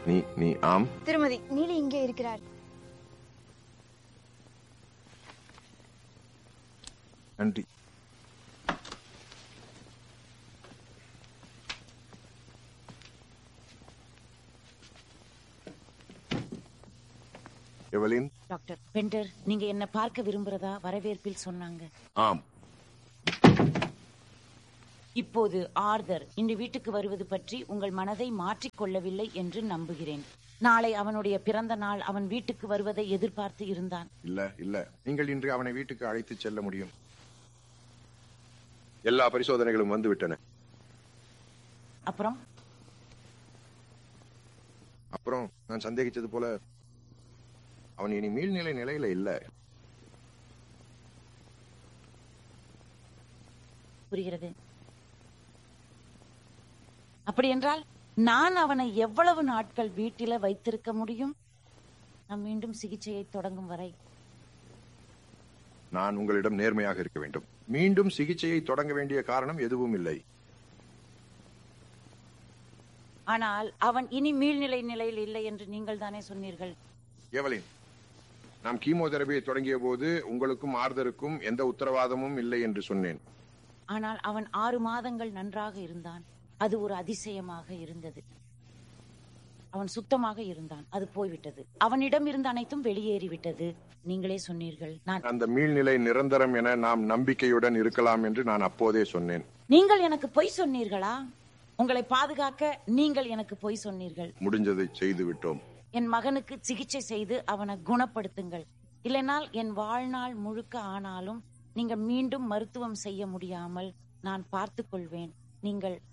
நீ நீ ஆம் திருமதி நீலி இங்கே இருக்கிறார் நன்றி எவலின் டாக்டர் பெண்டர் நீங்க என்ன பார்க்க விரும்புறதா வரவேற்பில் சொன்னாங்க ஆம் இப்போது ஆர்தர் இன்று வீட்டுக்கு வருவது பற்றி உங்கள் மனதை மாற்றிக் கொள்ளவில்லை என்று நம்புகிறேன் நாளை அவனுடைய பிறந்த நாள் அவன் வீட்டுக்கு வருவதை எதிர்பார்த்து இருந்தான் இல்ல இல்ல நீங்கள் இன்று அவனை வீட்டுக்கு அழைத்து செல்ல முடியும் எல்லா பரிசோதனைகளும் வந்து விட்டன அப்புறம் அப்புறம் நான் சந்தேகிச்சது போல அவன் இனி மீள்நிலை நிலையில இல்ல புரிகிறது அப்படி என்றால் நான் அவனை எவ்வளவு நாட்கள் வீட்டில வைத்திருக்க முடியும் நான் மீண்டும் சிகிச்சையை தொடங்கும் வரை நான் உங்களிடம் நேர்மையாக இருக்க வேண்டும் மீண்டும் சிகிச்சையை தொடங்க வேண்டிய காரணம் எதுவும் இல்லை ஆனால் அவன் இனி மீள்நிலை நிலையில் இல்லை என்று நீங்கள் தானே சொன்னீர்கள் எவலின் நாம் கீமோதெரபியை தொடங்கிய போது உங்களுக்கும் ஆர்தருக்கும் எந்த உத்தரவாதமும் இல்லை என்று சொன்னேன் ஆனால் அவன் ஆறு மாதங்கள் நன்றாக இருந்தான் அது ஒரு அதிசயமாக இருந்தது அவன் சுத்தமாக இருந்தான் அது போய்விட்டது அவனிடம் இருந்த அனைத்தும் வெளியேறிவிட்டது நீங்களே சொன்னீர்கள் நான் அந்த மீள்நிலை நிரந்தரம் என நாம் நம்பிக்கையுடன் இருக்கலாம் என்று நான் அப்போதே சொன்னேன் நீங்கள் எனக்கு பொய் சொன்னீர்களா உங்களை பாதுகாக்க நீங்கள் எனக்கு பொய் சொன்னீர்கள் முடிஞ்சதை செய்து விட்டோம் என் மகனுக்கு சிகிச்சை செய்து அவனை குணப்படுத்துங்கள் இல்லைனால் என் வாழ்நாள் முழுக்க ஆனாலும் நீங்கள் மீண்டும் மருத்துவம் செய்ய முடியாமல் நான் பார்த்துக் கொள்வேன் நீங்கள்